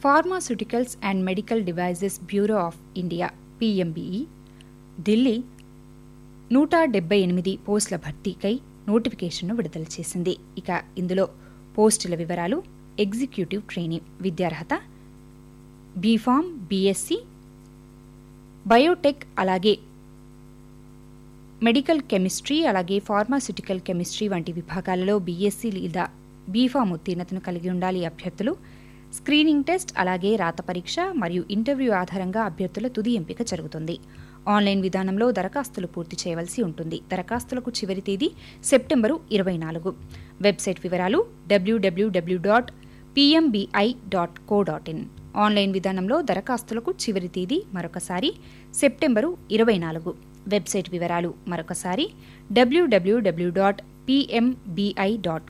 pharmaceuticals and medical devices bureau of India PMBI Delhi నూట డెబ్బై ఎనిమిది పోస్టుల భర్తీకై నోటిఫికేషన్ను విడుదల చేసింది ఇక ఇందులో పోస్టుల వివరాలు ఎగ్జిక్యూటివ్ ట్రైనింగ్ విద్యార్హత బీఫామ్ బీఎస్సీ బయోటెక్ అలాగే మెడికల్ కెమిస్ట్రీ అలాగే ఫార్మాస్యూటికల్ కెమిస్ట్రీ వంటి విభాగాలలో బీఎస్సీ లేదా బీఫామ్ ఉత్తీర్ణతను కలిగి ఉండాలి అభ్యర్థులు స్క్రీనింగ్ టెస్ట్ అలాగే రాత పరీక్ష మరియు ఇంటర్వ్యూ ఆధారంగా అభ్యర్థుల తుది ఎంపిక జరుగుతుంది ఆన్లైన్ విధానంలో దరఖాస్తులు పూర్తి చేయవలసి ఉంటుంది దరఖాస్తులకు చివరి తేదీ సెప్టెంబరు ఇరవై నాలుగు వెబ్సైట్ వివరాలు W W W dot PMBI dot co dot in online విధానంలో దరఖాస్తులకు చివరి తేదీ మరొకసారి సెప్టెంబరు ఇరవై నాలుగు వెబ్సైట్ వివరాలు మరొకసారి డబ్ల్యూడబ్ల్యూడబ్ల్యూ డాట్ పిఎంబిఐ డాట్